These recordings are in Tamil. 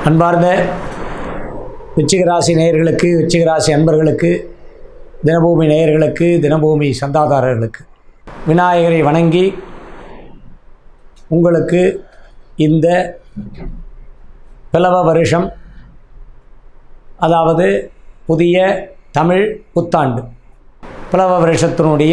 அன்பார்ந்த விச்சிகராசி நேயர்களுக்கு விச்சிகராசி அன்பர்களுக்கு தினபூமி நேயர்களுக்கு தினபூமி சந்தாதாரர்களுக்கு விநாயகரை வணங்கி உங்களுக்கு இந்த பிளவ வருஷம் அதாவது புதிய தமிழ் புத்தாண்டு பிளவ வருஷத்தினுடைய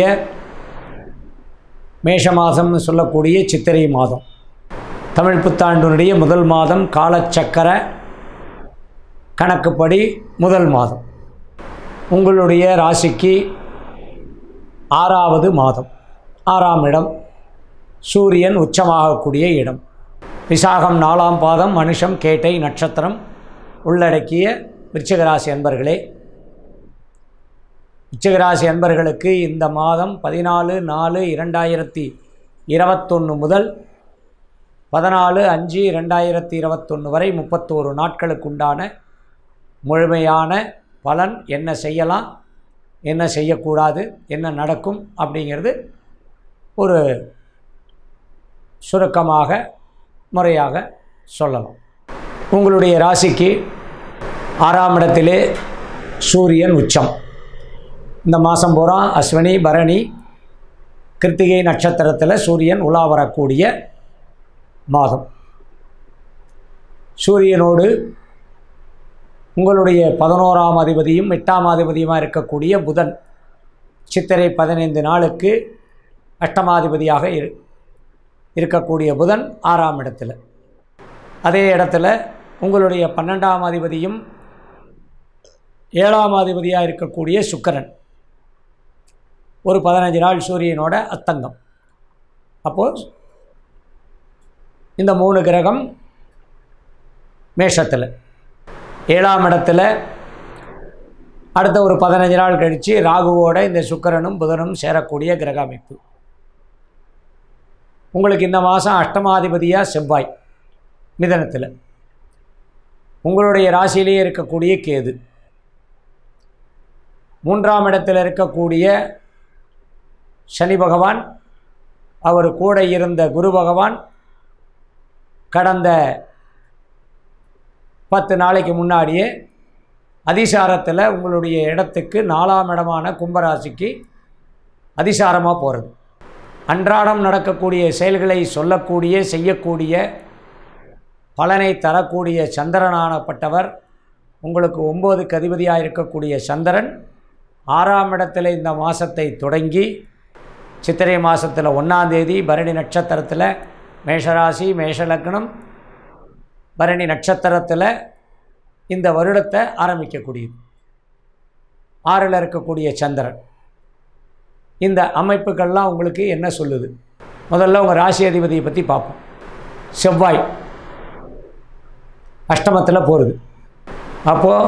மேஷ மாதம்னு சொல்லக்கூடிய சித்திரை மாதம் தமிழ் புத்தாண்டினுடைய முதல் மாதம் காலச்சக்கர கணக்குப்படி முதல் மாதம் உங்களுடைய ராசிக்கு ஆறாவது மாதம் ஆறாம் இடம் சூரியன் உச்சமாகக்கூடிய இடம் விசாகம் நாலாம் பாதம் மனுஷம் கேட்டை நட்சத்திரம் உள்ளடக்கிய விருச்சிகராசி அன்பர்களே விருச்சிகராசி அன்பர்களுக்கு இந்த மாதம் பதினாலு நாலு இரண்டாயிரத்தி இருபத்தொன்று முதல் பதினாலு அஞ்சு ரெண்டாயிரத்தி இருபத்தொன்று வரை முப்பத்தோரு நாட்களுக்குண்டான முழுமையான பலன் என்ன செய்யலாம் என்ன செய்யக்கூடாது என்ன நடக்கும் அப்படிங்கிறது ஒரு சுருக்கமாக முறையாக சொல்லலாம் உங்களுடைய ராசிக்கு ஆறாம் இடத்திலே சூரியன் உச்சம் இந்த மாதம் பூரா அஸ்வினி பரணி கிருத்திகை நட்சத்திரத்தில் சூரியன் உலா வரக்கூடிய மாதம் சூரியனோடு உங்களுடைய பதினோராம் அதிபதியும் எட்டாம் அதிபதியுமாக இருக்கக்கூடிய புதன் சித்திரை பதினைந்து நாளுக்கு அஷ்டமாதிபதியாக இரு இருக்கக்கூடிய புதன் ஆறாம் இடத்துல அதே இடத்துல உங்களுடைய பன்னெண்டாம் அதிபதியும் ஏழாம் அதிபதியாக இருக்கக்கூடிய சுக்கரன் ஒரு பதினஞ்சு நாள் சூரியனோட அத்தங்கம் அப்போது இந்த மூணு கிரகம் மேஷத்தில் ஏழாம் இடத்துல அடுத்த ஒரு பதினஞ்சு நாள் கழித்து ராகுவோட இந்த சுக்கரனும் புதனும் சேரக்கூடிய கிரக அமைப்பு உங்களுக்கு இந்த மாதம் அஷ்டமாதிபதியாக செவ்வாய் மிதனத்தில் உங்களுடைய ராசியிலேயே இருக்கக்கூடிய கேது மூன்றாம் இடத்தில் இருக்கக்கூடிய சனி பகவான் அவர் கூட இருந்த குரு பகவான் கடந்த பத்து நாளைக்கு முன்னாடியே அதிசாரத்தில் உங்களுடைய இடத்துக்கு நாலாம் இடமான கும்பராசிக்கு அதிசாரமாக போகிறது அன்றாடம் நடக்கக்கூடிய செயல்களை சொல்லக்கூடிய செய்யக்கூடிய பலனை தரக்கூடிய சந்திரனானப்பட்டவர் உங்களுக்கு ஒம்போதுக்கு அதிபதியாக இருக்கக்கூடிய சந்திரன் ஆறாம் இடத்துல இந்த மாதத்தை தொடங்கி சித்திரை மாதத்தில் ஒன்றாந்தேதி பரணி நட்சத்திரத்தில் மேஷராசி மேஷ லக்னம் பரணி நட்சத்திரத்தில் இந்த வருடத்தை ஆரம்பிக்கக்கூடியது ஆறில் இருக்கக்கூடிய சந்திரன் இந்த அமைப்புகள்லாம் உங்களுக்கு என்ன சொல்லுது முதல்ல உங்கள் ராசி அதிபதியை பற்றி பார்ப்போம் செவ்வாய் அஷ்டமத்தில் போகிறது அப்போது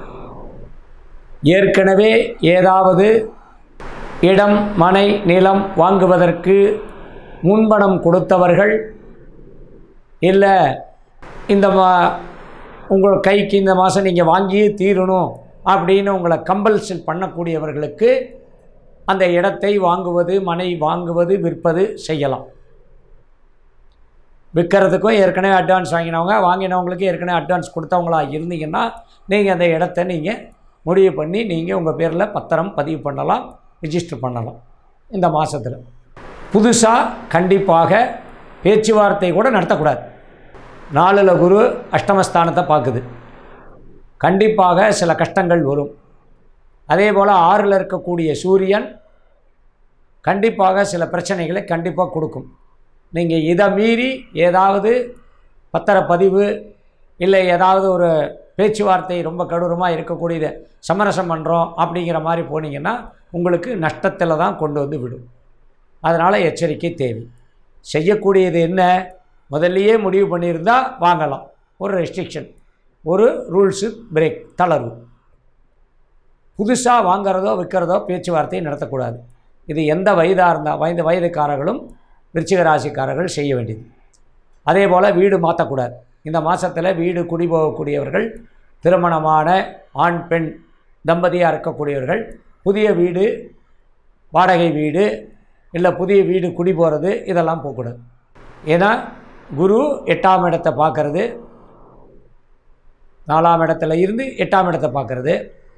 ஏற்கனவே ஏதாவது இடம் மனை நிலம் வாங்குவதற்கு முன்பணம் கொடுத்தவர்கள் இல்லை இந்த மா உங்கள் கைக்கு இந்த மாதம் நீங்கள் வாங்கியே தீரணும் அப்படின்னு உங்களை கம்பல்சன் பண்ணக்கூடியவர்களுக்கு அந்த இடத்தை வாங்குவது மனை வாங்குவது விற்பது செய்யலாம் விற்கிறதுக்கும் ஏற்கனவே அட்வான்ஸ் வாங்கினவங்க வாங்கினவங்களுக்கு ஏற்கனவே அட்வான்ஸ் கொடுத்தவங்களா இருந்தீங்கன்னா நீங்கள் அந்த இடத்த நீங்கள் முடிவு பண்ணி நீங்கள் உங்கள் பேரில் பத்திரம் பதிவு பண்ணலாம் ரிஜிஸ்டர் பண்ணலாம் இந்த மாதத்தில் புதுசாக கண்டிப்பாக பேச்சுவார்த்தை கூட நடத்தக்கூடாது நாலில் குரு அஷ்டமஸ்தானத்தை பார்க்குது கண்டிப்பாக சில கஷ்டங்கள் வரும் அதே போல் ஆறில் இருக்கக்கூடிய சூரியன் கண்டிப்பாக சில பிரச்சனைகளை கண்டிப்பாக கொடுக்கும் நீங்கள் இதை மீறி ஏதாவது பத்திரப்பதிவு இல்லை ஏதாவது ஒரு பேச்சுவார்த்தை ரொம்ப கடூரமாக இருக்கக்கூடியது சமரசம் பண்ணுறோம் அப்படிங்கிற மாதிரி போனீங்கன்னா உங்களுக்கு நஷ்டத்தில் தான் கொண்டு வந்து விடும் அதனால் எச்சரிக்கை தேவை செய்யக்கூடியது என்ன முதல்லையே முடிவு பண்ணியிருந்தால் வாங்கலாம் ஒரு ரெஸ்ட்ரிக்ஷன் ஒரு ரூல்ஸு பிரேக் தளர்வு புதுசாக வாங்கிறதோ விற்கிறதோ பேச்சுவார்த்தை நடத்தக்கூடாது இது எந்த வயதாக இருந்தால் வயது வயதுக்காரர்களும் விருச்சிக ராசிக்காரர்கள் செய்ய வேண்டியது அதே போல் வீடு மாற்றக்கூடாது இந்த மாதத்தில் வீடு குடி போகக்கூடியவர்கள் திருமணமான ஆண் பெண் தம்பதியாக இருக்கக்கூடியவர்கள் புதிய வீடு வாடகை வீடு இல்லை புதிய வீடு குடி போகிறது இதெல்லாம் போகக்கூடாது ஏன்னா குரு எட்டாம் இடத்தை பார்க்கறது நாலாம் இடத்துல இருந்து எட்டாம் இடத்தை பார்க்குறது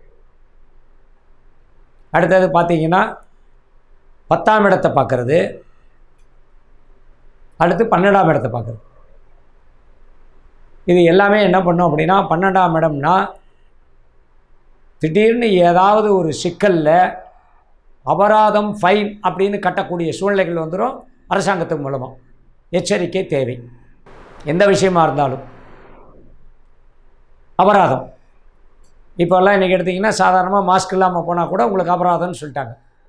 அடுத்தது பார்த்தீங்கன்னா பத்தாம் இடத்தை பார்க்குறது அடுத்து பன்னெண்டாம் இடத்தை பார்க்குறது இது எல்லாமே என்ன பண்ணும் அப்படின்னா பன்னெண்டாம் இடம்னா திடீர்னு ஏதாவது ஒரு சிக்கலில் அபராதம் ஃபைன் அப்படின்னு கட்டக்கூடிய சூழ்நிலைகள் வந்துடும் அரசாங்கத்து மூலமாக எச்சரிக்கை தேவை எந்த விஷயமா இருந்தாலும் அபராதம் இப்போல்லாம் இன்றைக்கி எடுத்திங்கன்னா சாதாரணமாக மாஸ்க் இல்லாமல் போனால் கூட உங்களுக்கு அபராதம்னு சொல்லிட்டாங்க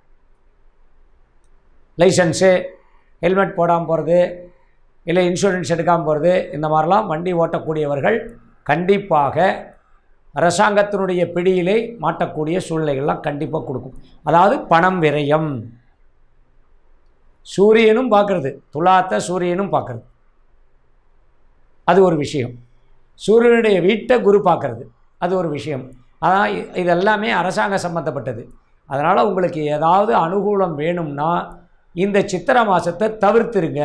லைசன்ஸு ஹெல்மெட் போடாமல் போகிறது இல்லை இன்சூரன்ஸ் எடுக்காமல் போகிறது இந்த மாதிரிலாம் வண்டி ஓட்டக்கூடியவர்கள் கண்டிப்பாக அரசாங்கத்தினுடைய பிடியிலே மாட்டக்கூடிய சூழ்நிலைகள்லாம் கண்டிப்பாக கொடுக்கும் அதாவது பணம் விரயம் சூரியனும் பார்க்குறது துலாத்தை சூரியனும் பார்க்குறது அது ஒரு விஷயம் சூரியனுடைய வீட்டை குரு பார்க்குறது அது ஒரு விஷயம் அதான் இ- இது எல்லாமே அரசாங்க சம்மந்தப்பட்டது அதனால் உங்களுக்கு ஏதாவது அனுகூலம் வேணும்னா இந்த சித்திரை மாதத்தை தவிர்த்துருங்க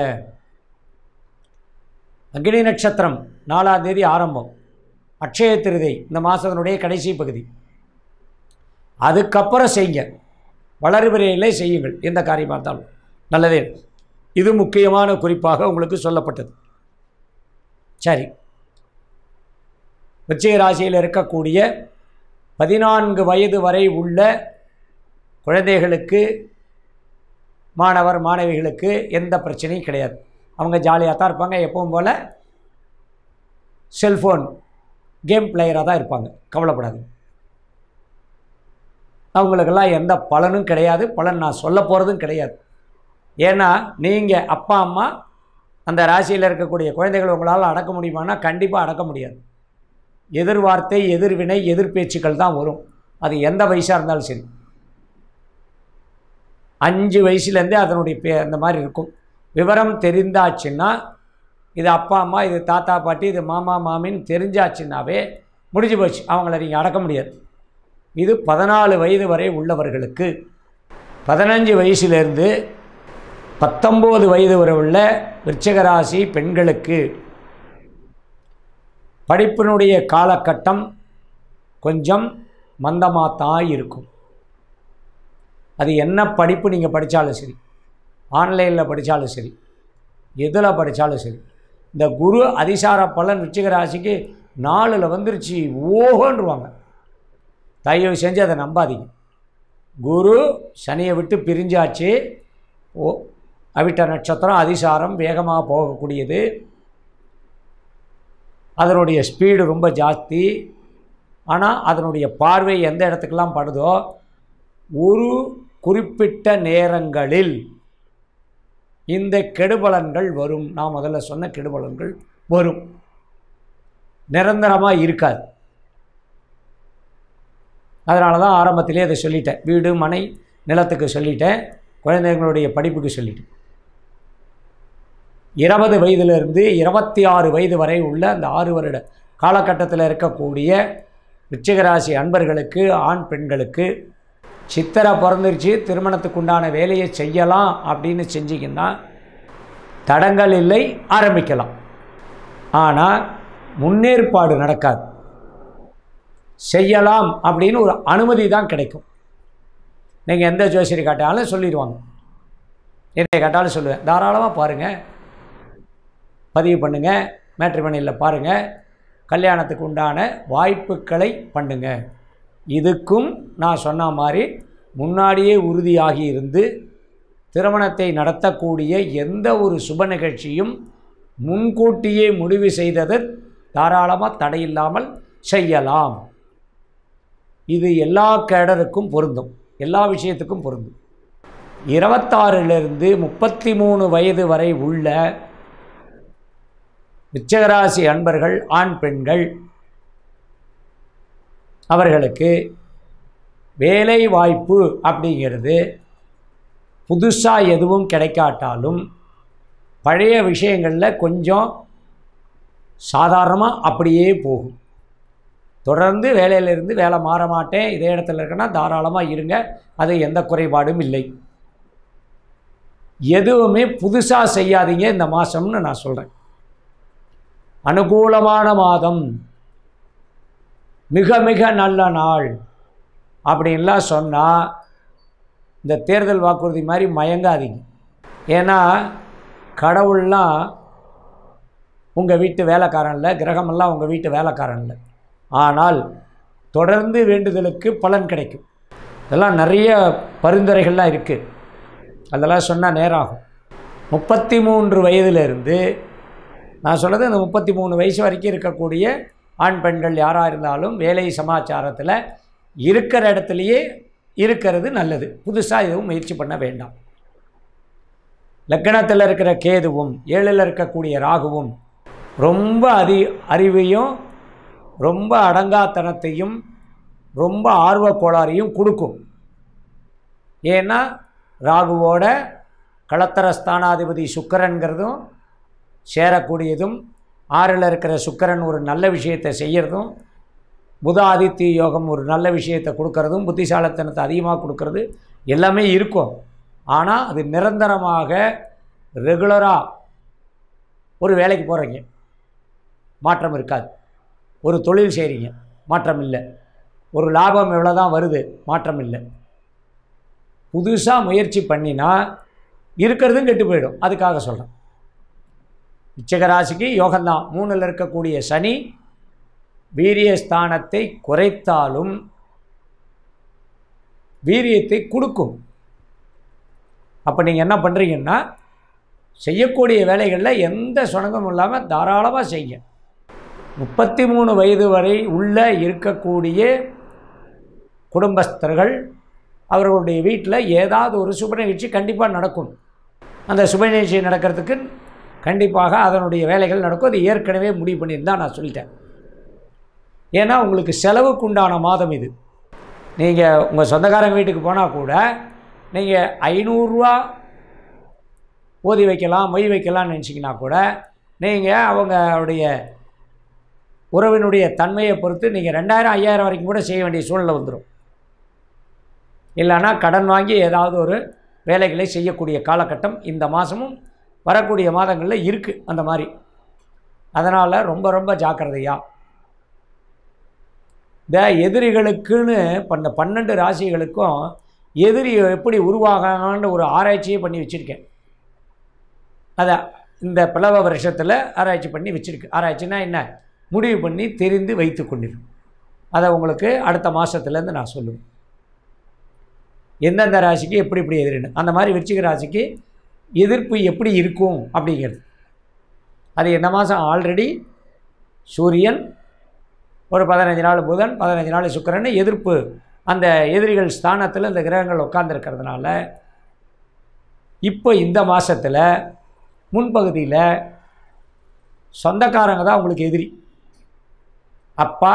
அக்னி நட்சத்திரம் நாலாம் தேதி ஆரம்பம் அக்ஷய திருதை இந்த மாதத்தினுடைய கடைசி பகுதி அதுக்கப்புறம் செய்யுங்க வளர்பிறையிலே செய்யுங்கள் எந்த காரியமாக இருந்தாலும் நல்லதே இது முக்கியமான குறிப்பாக உங்களுக்கு சொல்லப்பட்டது சரி விருச்சிக ராசியில் இருக்கக்கூடிய பதினான்கு வயது வரை உள்ள குழந்தைகளுக்கு மாணவர் மாணவிகளுக்கு எந்த பிரச்சனையும் கிடையாது அவங்க ஜாலியாக தான் இருப்பாங்க எப்பவும் போல் செல்ஃபோன் கேம் பிளேயராக தான் இருப்பாங்க கவலைப்படாது அவங்களுக்கெல்லாம் எந்த பலனும் கிடையாது பலன் நான் சொல்ல போகிறதும் கிடையாது ஏன்னா நீங்கள் அப்பா அம்மா அந்த ராசியில் இருக்கக்கூடிய குழந்தைகள் உங்களால் அடக்க முடியுமானா கண்டிப்பாக அடக்க முடியாது எதிர்வார்த்தை எதிர்வினை எதிர்பேச்சுக்கள் தான் வரும் அது எந்த வயசாக இருந்தாலும் சரி அஞ்சு வயசுலேருந்தே அதனுடைய பே அந்த மாதிரி இருக்கும் விவரம் தெரிந்தாச்சுன்னா இது அப்பா அம்மா இது தாத்தா பாட்டி இது மாமா மாமின்னு தெரிஞ்சாச்சுன்னாவே முடிஞ்சு போச்சு அவங்கள நீங்கள் அடக்க முடியாது இது பதினாலு வயது வரை உள்ளவர்களுக்கு பதினஞ்சு வயசுலேருந்து பத்தொம்போது வயது வரை உள்ள விருச்சிக ராசி பெண்களுக்கு படிப்பினுடைய காலகட்டம் கொஞ்சம் மந்தமாக தான் இருக்கும் அது என்ன படிப்பு நீங்கள் படித்தாலும் சரி ஆன்லைனில் படித்தாலும் சரி எதில் படித்தாலும் சரி இந்த குரு அதிசார பலன் விருச்சிக ராசிக்கு நாலில் வந்துருச்சு ஓஹோன்றுவாங்க தயவு செஞ்சு அதை நம்பாதீங்க குரு சனியை விட்டு பிரிஞ்சாச்சு ஓ அவிட்ட நட்சத்திரம் அதிசாரம் வேகமாக போகக்கூடியது அதனுடைய ஸ்பீடு ரொம்ப ஜாஸ்தி ஆனால் அதனுடைய பார்வை எந்த இடத்துக்கெல்லாம் படுதோ ஒரு குறிப்பிட்ட நேரங்களில் இந்த கெடுபலன்கள் வரும் நான் முதல்ல சொன்ன கெடுபலன்கள் வரும் நிரந்தரமாக இருக்காது அதனால தான் ஆரம்பத்திலே அதை சொல்லிட்டேன் வீடு மனை நிலத்துக்கு சொல்லிட்டேன் குழந்தைங்களுடைய படிப்புக்கு சொல்லிட்டேன் இருபது வயதிலிருந்து இருபத்தி ஆறு வயது வரை உள்ள அந்த ஆறு வருட காலகட்டத்தில் இருக்கக்கூடிய விருச்சிகராசி அன்பர்களுக்கு ஆண் பெண்களுக்கு சித்திரை பிறந்துருச்சு திருமணத்துக்கு உண்டான வேலையை செய்யலாம் அப்படின்னு செஞ்சிங்கன்னா தடங்கள் இல்லை ஆரம்பிக்கலாம் ஆனால் முன்னேற்பாடு நடக்காது செய்யலாம் அப்படின்னு ஒரு அனுமதி தான் கிடைக்கும் நீங்கள் எந்த ஜோசியரை காட்டாலும் சொல்லிடுவாங்க என்னை கேட்டாலும் சொல்லுவேன் தாராளமாக பாருங்கள் பதிவு பண்ணுங்கள் மேட்ரிமணியில் பாருங்கள் கல்யாணத்துக்கு உண்டான வாய்ப்புகளை பண்ணுங்க இதுக்கும் நான் சொன்ன மாதிரி முன்னாடியே உறுதியாகி இருந்து திருமணத்தை நடத்தக்கூடிய எந்த ஒரு சுப நிகழ்ச்சியும் முன்கூட்டியே முடிவு செய்தது தாராளமாக தடையில்லாமல் செய்யலாம் இது எல்லா கேடருக்கும் பொருந்தும் எல்லா விஷயத்துக்கும் பொருந்தும் இருபத்தாறிலிருந்து முப்பத்தி மூணு வயது வரை உள்ள விச்சகராசி அன்பர்கள் ஆண் பெண்கள் அவர்களுக்கு வேலை வாய்ப்பு அப்படிங்கிறது புதுசாக எதுவும் கிடைக்காட்டாலும் பழைய விஷயங்களில் கொஞ்சம் சாதாரணமாக அப்படியே போகும் தொடர்ந்து வேலையிலிருந்து வேலை மாற மாட்டேன் இதே இடத்துல இருக்கேன்னா தாராளமாக இருங்க அது எந்த குறைபாடும் இல்லை எதுவுமே புதுசாக செய்யாதீங்க இந்த மாதம்னு நான் சொல்கிறேன் அனுகூலமான மாதம் மிக மிக நல்ல நாள் அப்படின்லாம் சொன்னால் இந்த தேர்தல் வாக்குறுதி மாதிரி மயங்காதீங்க ஏன்னா கடவுள்லாம் உங்கள் வீட்டு வேலைக்காரன் இல்லை கிரகமெல்லாம் உங்கள் வீட்டு வேலைக்காரன் இல்லை ஆனால் தொடர்ந்து வேண்டுதலுக்கு பலன் கிடைக்கும் இதெல்லாம் நிறைய பரிந்துரைகள்லாம் இருக்குது அதெல்லாம் சொன்னால் நேரம் ஆகும் முப்பத்தி மூன்று வயதிலிருந்து நான் சொல்கிறது இந்த முப்பத்தி மூணு வயசு வரைக்கும் இருக்கக்கூடிய ஆண் பெண்கள் யாராக இருந்தாலும் வேலை சமாச்சாரத்தில் இருக்கிற இடத்துலையே இருக்கிறது நல்லது புதுசாக எதுவும் முயற்சி பண்ண வேண்டாம் லக்கணத்தில் இருக்கிற கேதுவும் ஏழில் இருக்கக்கூடிய ராகுவும் ரொம்ப அதி அறிவையும் ரொம்ப அடங்காத்தனத்தையும் ரொம்ப ஆர்வக் கோளாறையும் கொடுக்கும் ஏன்னா ராகுவோட களத்தர ஸ்தானாதிபதி சுக்கரன்கிறதும் சேரக்கூடியதும் ஆறில் இருக்கிற சுக்கரன் ஒரு நல்ல விஷயத்தை செய்கிறதும் புத ஆதித்ய யோகம் ஒரு நல்ல விஷயத்தை கொடுக்கறதும் புத்திசாலித்தனத்தை அதிகமாக கொடுக்கறது எல்லாமே இருக்கும் ஆனால் அது நிரந்தரமாக ரெகுலராக ஒரு வேலைக்கு போகிறீங்க மாற்றம் இருக்காது ஒரு தொழில் செய்கிறீங்க மாற்றம் இல்லை ஒரு லாபம் எவ்வளோ தான் வருது மாற்றம் இல்லை புதுசாக முயற்சி பண்ணினா இருக்கிறதும் கெட்டு போயிடும் அதுக்காக சொல்கிறேன் விச்சக ராசிக்கு யோகம்தான் மூணில் இருக்கக்கூடிய சனி வீரியஸ்தானத்தை குறைத்தாலும் வீரியத்தை கொடுக்கும் அப்போ நீங்கள் என்ன பண்ணுறீங்கன்னா செய்யக்கூடிய வேலைகளில் எந்த சுணங்கமும் இல்லாமல் தாராளமாக செய்யுங்க முப்பத்தி மூணு வயது வரை உள்ள இருக்கக்கூடிய குடும்பஸ்தர்கள் அவர்களுடைய வீட்டில் ஏதாவது ஒரு சுப நிகழ்ச்சி கண்டிப்பாக நடக்கும் அந்த சுப நிகழ்ச்சி நடக்கிறதுக்கு கண்டிப்பாக அதனுடைய வேலைகள் நடக்கும் அது ஏற்கனவே முடிவு பண்ணியிருந்தா நான் சொல்லிட்டேன் ஏன்னா உங்களுக்கு செலவுக்கு உண்டான மாதம் இது நீங்கள் உங்கள் சொந்தக்காரங்க வீட்டுக்கு போனால் கூட நீங்கள் ஐநூறுரூவா ஓதி வைக்கலாம் மொய் வைக்கலாம்னு நினச்சிங்கன்னா கூட நீங்கள் அவங்களுடைய உறவினுடைய தன்மையை பொறுத்து நீங்கள் ரெண்டாயிரம் ஐயாயிரம் வரைக்கும் கூட செய்ய வேண்டிய சூழ்நிலை வந்துடும் இல்லைன்னா கடன் வாங்கி ஏதாவது ஒரு வேலைகளை செய்யக்கூடிய காலகட்டம் இந்த மாதமும் வரக்கூடிய மாதங்களில் இருக்குது அந்த மாதிரி அதனால் ரொம்ப ரொம்ப ஜாக்கிரதையா இந்த எதிரிகளுக்குன்னு பண்ண பன்னெண்டு ராசிகளுக்கும் எதிரி எப்படி உருவாகணும்னு ஒரு ஆராய்ச்சியே பண்ணி வச்சுருக்கேன் அதை இந்த பிளவ வருஷத்தில் ஆராய்ச்சி பண்ணி வச்சுருக்கு ஆராய்ச்சினா என்ன முடிவு பண்ணி தெரிந்து வைத்து கொண்டிருக்கும் அதை உங்களுக்கு அடுத்த மாதத்துலேருந்து நான் சொல்லுவேன் எந்தெந்த ராசிக்கு எப்படி எப்படி எதிரின்னு அந்த மாதிரி விருச்சிக ராசிக்கு எதிர்ப்பு எப்படி இருக்கும் அப்படிங்கிறது அது இந்த மாதம் ஆல்ரெடி சூரியன் ஒரு பதினஞ்சு நாள் புதன் பதினஞ்சு நாள் சுக்கிரன் எதிர்ப்பு அந்த எதிரிகள் ஸ்தானத்தில் இந்த கிரகங்கள் உட்கார்ந்துருக்கிறதுனால இப்போ இந்த மாதத்தில் முன்பகுதியில் சொந்தக்காரங்க தான் உங்களுக்கு எதிரி அப்பா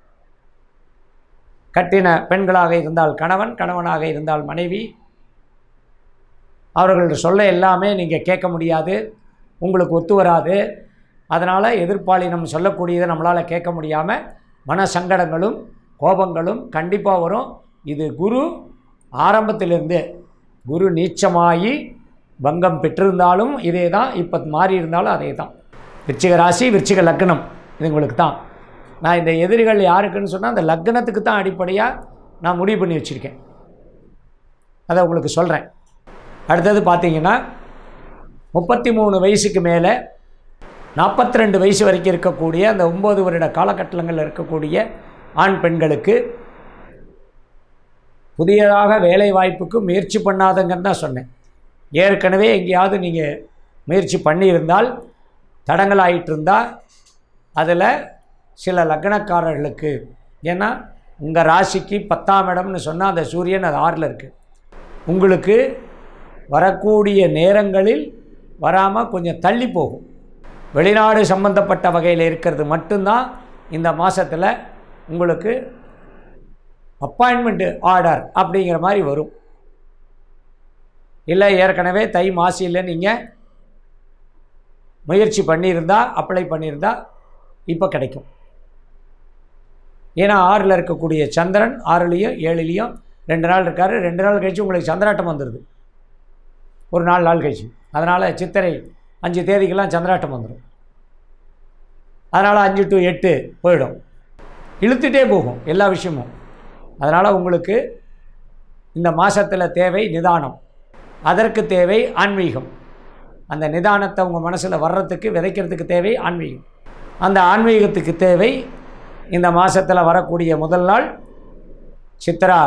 கட்டின பெண்களாக இருந்தால் கணவன் கணவனாக இருந்தால் மனைவி அவர்கள் சொல்ல எல்லாமே நீங்கள் கேட்க முடியாது உங்களுக்கு ஒத்து வராது அதனால் எதிர்ப்பாளினம் சொல்லக்கூடியதை நம்மளால் கேட்க முடியாமல் மன சங்கடங்களும் கோபங்களும் கண்டிப்பாக வரும் இது குரு ஆரம்பத்திலிருந்து குரு நீச்சமாகி பங்கம் பெற்றிருந்தாலும் இதே தான் இப்போ மாறி இருந்தாலும் அதே தான் விருச்சிக ராசி விருச்சிக லக்னம் இது உங்களுக்கு தான் நான் இந்த எதிரிகள் யாருக்குன்னு சொன்னால் அந்த லக்னத்துக்கு தான் அடிப்படையாக நான் முடிவு பண்ணி வச்சுருக்கேன் அதை உங்களுக்கு சொல்கிறேன் அடுத்தது பார்த்தீங்கன்னா முப்பத்தி மூணு வயசுக்கு மேலே நாற்பத்தி ரெண்டு வயசு வரைக்கும் இருக்கக்கூடிய அந்த ஒம்பது வருட காலகட்டங்களில் இருக்கக்கூடிய ஆண் பெண்களுக்கு புதியதாக வேலை வாய்ப்புக்கு முயற்சி பண்ணாதங்கன்னு தான் சொன்னேன் ஏற்கனவே எங்கேயாவது நீங்கள் முயற்சி பண்ணியிருந்தால் தடங்கள் ஆகிட்டு இருந்தால் அதில் சில லக்னக்காரர்களுக்கு ஏன்னா உங்கள் ராசிக்கு பத்தாம் இடம்னு சொன்னால் அந்த சூரியன் அது ஆறில் இருக்குது உங்களுக்கு வரக்கூடிய நேரங்களில் வராமல் கொஞ்சம் தள்ளி போகும் வெளிநாடு சம்பந்தப்பட்ட வகையில் இருக்கிறது மட்டும்தான் இந்த மாதத்தில் உங்களுக்கு அப்பாயின்மெண்ட்டு ஆர்டர் அப்படிங்கிற மாதிரி வரும் இல்லை ஏற்கனவே தை மாசியில் நீங்கள் முயற்சி பண்ணியிருந்தா அப்ளை பண்ணியிருந்தா இப்போ கிடைக்கும் ஏன்னா ஆறில் இருக்கக்கூடிய சந்திரன் ஆறுலேயும் ஏழுலேயும் ரெண்டு நாள் இருக்கார் ரெண்டு நாள் கழிச்சு உங்களுக்கு சந்திராட்டம் வந்துடுது ஒரு நாலு நாள் கழிச்சு அதனால் சித்திரை அஞ்சு தேதிக்கெல்லாம் சந்திராட்டம் வந்துடும் அதனால் அஞ்சு டு எட்டு போயிடும் இழுத்துட்டே போகும் எல்லா விஷயமும் அதனால் உங்களுக்கு இந்த மாதத்தில் தேவை நிதானம் அதற்கு தேவை ஆன்மீகம் அந்த நிதானத்தை உங்கள் மனசில் வர்றதுக்கு விதைக்கிறதுக்கு தேவை ஆன்மீகம் அந்த ஆன்மீகத்துக்கு தேவை இந்த மாதத்தில் வரக்கூடிய முதல் நாள் சித்ரா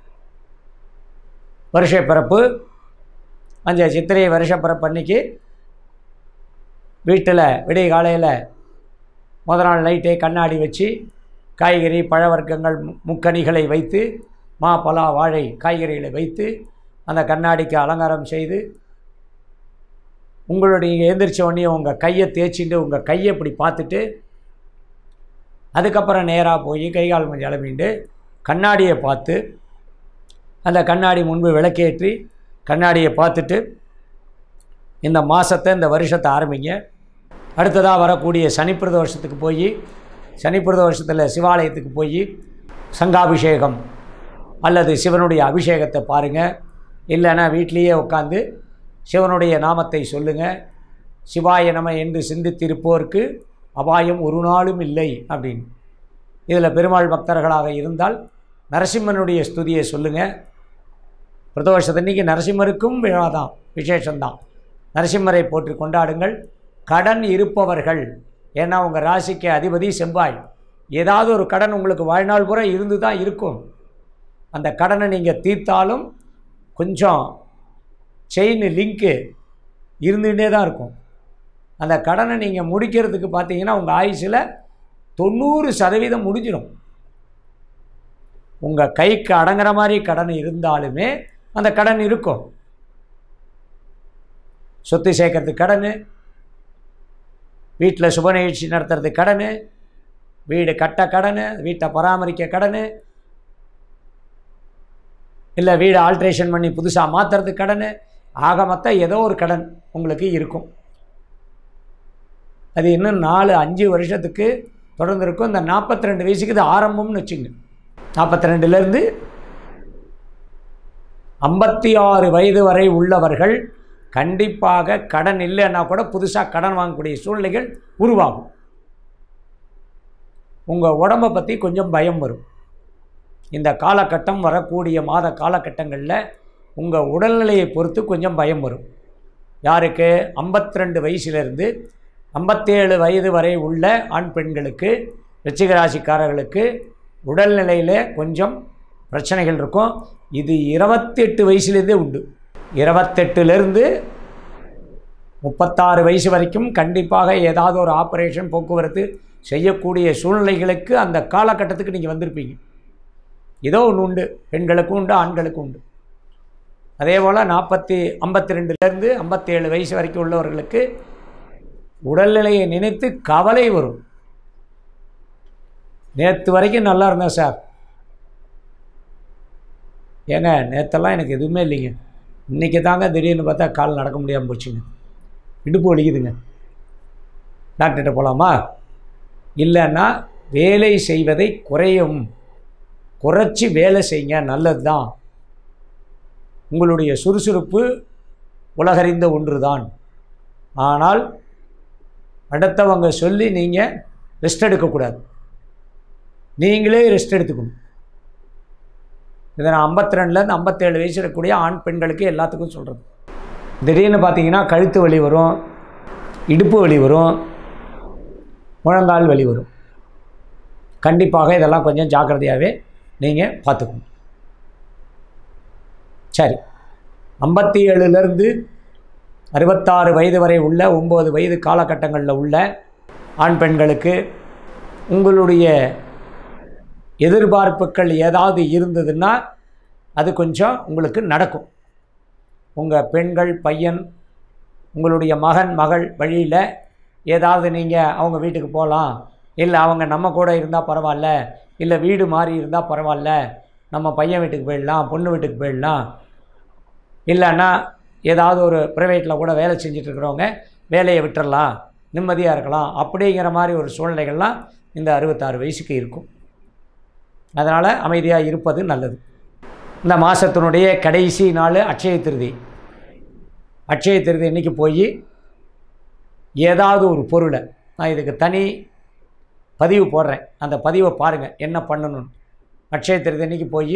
வருஷ பிறப்பு அந்த சித்திரை வருஷ பிறப்பு அன்னைக்கு வீட்டில் விடிய காலையில் முத நாள் நைட்டே கண்ணாடி வச்சு காய்கறி பழ வர்க்கங்கள் மு- முக்கனிகளை வைத்து மா பலா வாழை காய்கறிகளை வைத்து அந்த கண்ணாடிக்கு அலங்காரம் செய்து உங்களுடைய எந்திரிச்ச உடனே உங்கள் கையை தேய்ச்சிட்டு உங்கள் கையை இப்படி பார்த்துட்டு அதுக்கப்புறம் நேராக போய் கை கால் மணி அளவிண்டு கண்ணாடியை பார்த்து அந்த கண்ணாடி முன்பு விளக்கேற்றி கண்ணாடியை பார்த்துட்டு இந்த மாதத்தை இந்த வருஷத்தை ஆரம்பிங்க அடுத்ததாக வரக்கூடிய சனி பிரதோஷத்துக்கு போய் சனி பிரதோஷத்தில் சிவாலயத்துக்கு போய் சங்காபிஷேகம் அல்லது சிவனுடைய அபிஷேகத்தை பாருங்கள் இல்லைன்னா வீட்டிலேயே உட்காந்து சிவனுடைய நாமத்தை சொல்லுங்கள் சிவாய நம என்று சிந்தித்திருப்போருக்கு அபாயம் ஒரு நாளும் இல்லை அப்படின்னு இதில் பெருமாள் பக்தர்களாக இருந்தால் நரசிம்மனுடைய ஸ்துதியை சொல்லுங்கள் பிரதோஷத்தன்னைக்கு நரசிம்மருக்கும் விழா தான் விசேஷம்தான் நரசிம்மரை போற்றி கொண்டாடுங்கள் கடன் இருப்பவர்கள் ஏன்னா உங்கள் ராசிக்கு அதிபதி செவ்வாய் ஏதாவது ஒரு கடன் உங்களுக்கு வாழ்நாள் பூரா இருந்து தான் இருக்கும் அந்த கடனை நீங்கள் தீர்த்தாலும் கொஞ்சம் செயின் லிங்க்கு இருந்துகிட்டே தான் இருக்கும் அந்த கடனை நீங்கள் முடிக்கிறதுக்கு பார்த்தீங்கன்னா உங்கள் ஆயுசில் தொண்ணூறு சதவீதம் முடிஞ்சிடும் உங்கள் கைக்கு அடங்குற மாதிரி கடன் இருந்தாலுமே அந்த கடன் இருக்கும் சொத்து சேர்க்கறதுக்கு கடன் வீட்டில் சுப நிகழ்ச்சி நடத்துறதுக்கு கடன் வீடு கட்ட கடன் வீட்டை பராமரிக்க கடன் இல்லை வீடு ஆல்ட்ரேஷன் பண்ணி புதுசாக மாற்றுறதுக்கு கடன் ஆக மொத்தம் ஏதோ ஒரு கடன் உங்களுக்கு இருக்கும் அது இன்னும் நாலு அஞ்சு வருஷத்துக்கு தொடர்ந்து இருக்கும் இந்த நாற்பத்தி ரெண்டு வயசுக்கு இது ஆரம்பம்னு வச்சுங்க நாற்பத்தி ரெண்டுலேருந்து ஐம்பத்தி ஆறு வயது வரை உள்ளவர்கள் கண்டிப்பாக கடன் இல்லைன்னா கூட புதுசாக கடன் வாங்கக்கூடிய சூழ்நிலைகள் உருவாகும் உங்கள் உடம்பை பற்றி கொஞ்சம் பயம் வரும் இந்த காலகட்டம் வரக்கூடிய மாத காலகட்டங்களில் உங்கள் உடல்நிலையை பொறுத்து கொஞ்சம் பயம் வரும் யாருக்கு 52 ரெண்டு வயசுலேருந்து ஐம்பத்தேழு வயது வரை உள்ள ஆண் பெண்களுக்கு ரிச்சிக ராசிக்காரர்களுக்கு உடல்நிலையில் கொஞ்சம் பிரச்சனைகள் இருக்கும் இது இருபத்தெட்டு வயசுலேருந்தே உண்டு இருபத்தெட்டுலேருந்து முப்பத்தாறு வயசு வரைக்கும் கண்டிப்பாக ஏதாவது ஒரு ஆப்ரேஷன் போக்குவரத்து செய்யக்கூடிய சூழ்நிலைகளுக்கு அந்த காலகட்டத்துக்கு நீங்கள் வந்திருப்பீங்க ஏதோ ஒன்று உண்டு பெண்களுக்கும் உண்டு ஆண்களுக்கும் உண்டு அதே போல் நாற்பத்தி ஐம்பத்தி ரெண்டுலேருந்து ஐம்பத்தேழு வயசு வரைக்கும் உள்ளவர்களுக்கு உடல்நிலையை நினைத்து கவலை வரும் நேற்று வரைக்கும் நல்லா இருந்தேன் சார் ஏங்க நேற்றெல்லாம் எனக்கு எதுவுமே இல்லைங்க இன்றைக்கி தாங்க திடீர்னு பார்த்தா கால் நடக்க முடியாமல் போச்சுங்க இடுப்பு வலிக்குதுங்க டாக்டர்கிட்ட போகலாமா இல்லைன்னா வேலை செய்வதை குறையும் குறைச்சி வேலை செய்யுங்க நல்லது தான் உங்களுடைய சுறுசுறுப்பு உலகறிந்த ஒன்று தான் ஆனால் அடுத்தவங்க சொல்லி நீங்கள் ரெஸ்ட் எடுக்கக்கூடாது நீங்களே ரெஸ்ட் எடுத்துக்கணும் இதை நான் ஐம்பத்தி ரெண்டுலேருந்து ஐம்பத்தேழு வயசு இருக்கக்கூடிய ஆண் பெண்களுக்கு எல்லாத்துக்கும் சொல்கிறது திடீர்னு பார்த்தீங்கன்னா கழுத்து வலி வரும் இடுப்பு வலி வரும் முழங்கால் வலி வரும் கண்டிப்பாக இதெல்லாம் கொஞ்சம் ஜாக்கிரதையாகவே நீங்கள் பார்த்துக்கணும் சரி ஐம்பத்தி ஏழுலேருந்து அறுபத்தாறு வயது வரை உள்ள ஒம்பது வயது காலகட்டங்களில் உள்ள ஆண் பெண்களுக்கு உங்களுடைய எதிர்பார்ப்புகள் ஏதாவது இருந்ததுன்னா அது கொஞ்சம் உங்களுக்கு நடக்கும் உங்கள் பெண்கள் பையன் உங்களுடைய மகன் மகள் வழியில் ஏதாவது நீங்கள் அவங்க வீட்டுக்கு போகலாம் இல்லை அவங்க நம்ம கூட இருந்தால் பரவாயில்ல இல்லை வீடு மாறி இருந்தால் பரவாயில்ல நம்ம பையன் வீட்டுக்கு போயிடலாம் பொண்ணு வீட்டுக்கு போயிடலாம் இல்லைன்னா ஏதாவது ஒரு ப்ரைவேட்டில் கூட வேலை செஞ்சுட்டு இருக்கிறவங்க வேலையை விட்டுறலாம் நிம்மதியாக இருக்கலாம் அப்படிங்கிற மாதிரி ஒரு சூழ்நிலைகள்லாம் இந்த அறுபத்தாறு வயசுக்கு இருக்கும் அதனால் அமைதியாக இருப்பது நல்லது இந்த மாதத்தினுடைய கடைசி நாள் அட்சய திருதி அட்சய திருதி இன்னைக்கு போய் ஏதாவது ஒரு பொருளை நான் இதுக்கு தனி பதிவு போடுறேன் அந்த பதிவை பாருங்கள் என்ன பண்ணணும்னு அட்சய திருதி அன்னைக்கு போய்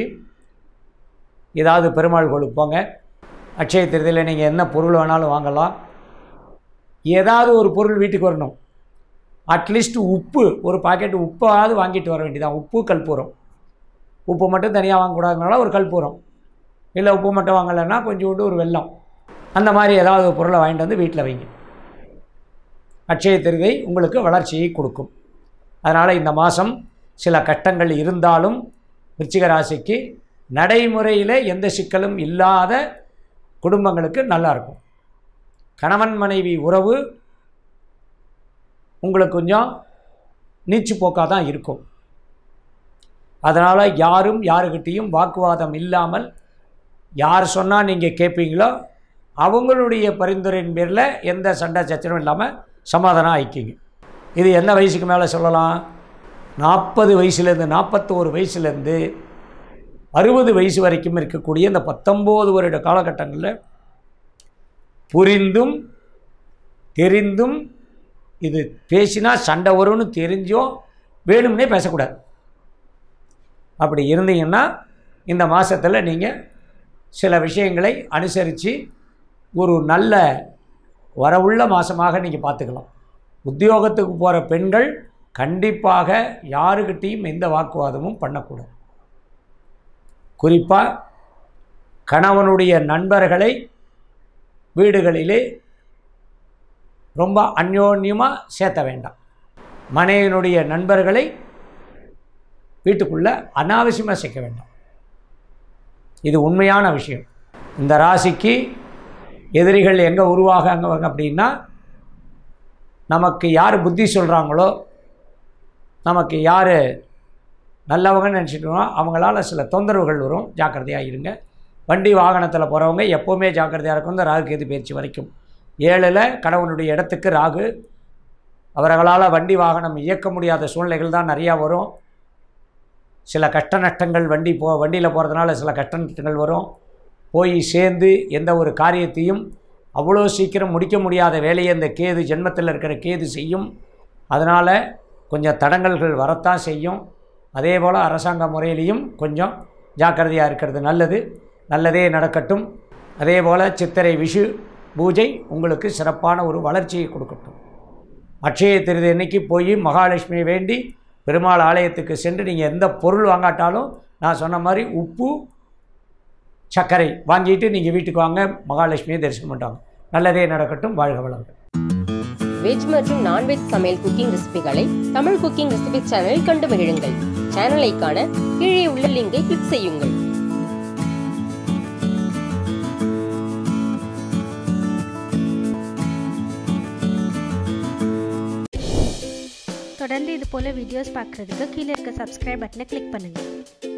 ஏதாவது பெருமாள் கோளுக்கு போங்க அட்சய திருதியில் நீங்கள் என்ன பொருள் வேணாலும் வாங்கலாம் ஏதாவது ஒரு பொருள் வீட்டுக்கு வரணும் அட்லீஸ்ட் உப்பு ஒரு பாக்கெட் உப்பாவது வாங்கிட்டு வர வேண்டியதான் உப்பு கற்பூரம் உப்பு மட்டும் தனியாக வாங்கக்கூடாதுனால ஒரு கற்பூரம் இல்லை உப்பு மட்டும் வாங்கலைன்னா கொஞ்சோண்டு ஒரு வெல்லம் அந்த மாதிரி ஏதாவது ஒரு பொருளை வாங்கிட்டு வந்து வீட்டில் வைங்க அட்சய திருதை உங்களுக்கு வளர்ச்சியை கொடுக்கும் அதனால் இந்த மாதம் சில கஷ்டங்கள் இருந்தாலும் விருச்சிக ராசிக்கு நடைமுறையில் எந்த சிக்கலும் இல்லாத குடும்பங்களுக்கு நல்லா இருக்கும் கணவன் மனைவி உறவு உங்களுக்கு கொஞ்சம் நீச்சு போக்காக தான் இருக்கும் அதனால் யாரும் யாருக்கிட்டேயும் வாக்குவாதம் இல்லாமல் யார் சொன்னால் நீங்கள் கேட்பீங்களோ அவங்களுடைய பரிந்துரையின் பேரில் எந்த சண்டை சச்சரவும் இல்லாமல் சமாதானம் ஆயிக்கிங்க இது என்ன வயசுக்கு மேலே சொல்லலாம் நாற்பது வயசுலேருந்து நாற்பத்தோரு வயசுலேருந்து அறுபது வயசு வரைக்கும் இருக்கக்கூடிய இந்த பத்தொம்போது வருட காலகட்டங்களில் புரிந்தும் தெரிந்தும் இது பேசினா சண்டை வரும்னு தெரிஞ்சோ வேணும்னே பேசக்கூடாது அப்படி இருந்தீங்கன்னா இந்த மாதத்தில் நீங்கள் சில விஷயங்களை அனுசரித்து ஒரு நல்ல வரவுள்ள மாதமாக நீங்கள் பார்த்துக்கலாம் உத்தியோகத்துக்கு போகிற பெண்கள் கண்டிப்பாக யாருக்கிட்டேயும் எந்த வாக்குவாதமும் பண்ணக்கூடாது குறிப்பாக கணவனுடைய நண்பர்களை வீடுகளிலே ரொம்ப அந்யோன்யமாக சேர்த்த வேண்டாம் மனைவியினுடைய நண்பர்களை வீட்டுக்குள்ளே அனாவசியமாக சேர்க்க வேண்டாம் இது உண்மையான விஷயம் இந்த ராசிக்கு எதிரிகள் எங்கே உருவாகாங்க அப்படின்னா நமக்கு யார் புத்தி சொல்கிறாங்களோ நமக்கு யார் நல்லவங்கன்னு நினச்சிட்டோம் அவங்களால சில தொந்தரவுகள் வரும் ஜாக்கிரதையாக இருங்க வண்டி வாகனத்தில் போகிறவங்க எப்போவுமே ஜாக்கிரதையாக இருக்கும் இந்த ராகு கேது பயிற்சி வரைக்கும் ஏழில் கடவுளுடைய இடத்துக்கு ராகு அவர்களால் வண்டி வாகனம் இயக்க முடியாத சூழ்நிலைகள் தான் நிறையா வரும் சில கஷ்ட நஷ்டங்கள் வண்டி போ வண்டியில் போகிறதுனால சில கஷ்ட நஷ்டங்கள் வரும் போய் சேர்ந்து எந்த ஒரு காரியத்தையும் அவ்வளோ சீக்கிரம் முடிக்க முடியாத வேலையை இந்த கேது ஜென்மத்தில் இருக்கிற கேது செய்யும் அதனால் கொஞ்சம் தடங்கல்கள் வரத்தான் செய்யும் அதே போல் அரசாங்க முறையிலையும் கொஞ்சம் ஜாக்கிரதையாக இருக்கிறது நல்லது நல்லதே நடக்கட்டும் அதே போல் சித்திரை விஷு பூஜை உங்களுக்கு சிறப்பான ஒரு வளர்ச்சியை கொடுக்கட்டும் அட்சய திருதி அன்னைக்கு போய் மகாலட்சுமியை வேண்டி பெருமாள் ஆலயத்துக்கு சென்று நீங்கள் எந்த பொருள் வாங்காட்டாலும் நான் சொன்ன மாதிரி உப்பு சர்க்கரை வாங்கிட்டு நீங்கள் வீட்டுக்கு வாங்க மகாலட்சுமியை தரிசனம் பண்ணிட்டாங்க நல்லதே நடக்கட்டும் வாழ்க வளங்கள் வெஜ் மற்றும் நான்வெஜ் சமையல் குக்கிங் ரெசிபிகளை தமிழ் குக்கிங் ரெசிபி சேனலில் கண்டு மகிழுங்கள் சேனலை காண கீழே உள்ள லிங்கை கிளிக் செய்யுங்கள் தொடர்ந்து இது போல் வீடியோஸ் பார்க்குறதுக்கு கீழே இருக்க சப்ஸ்கிரைப் பட்டனை கிளிக் பண்ணுங்கள்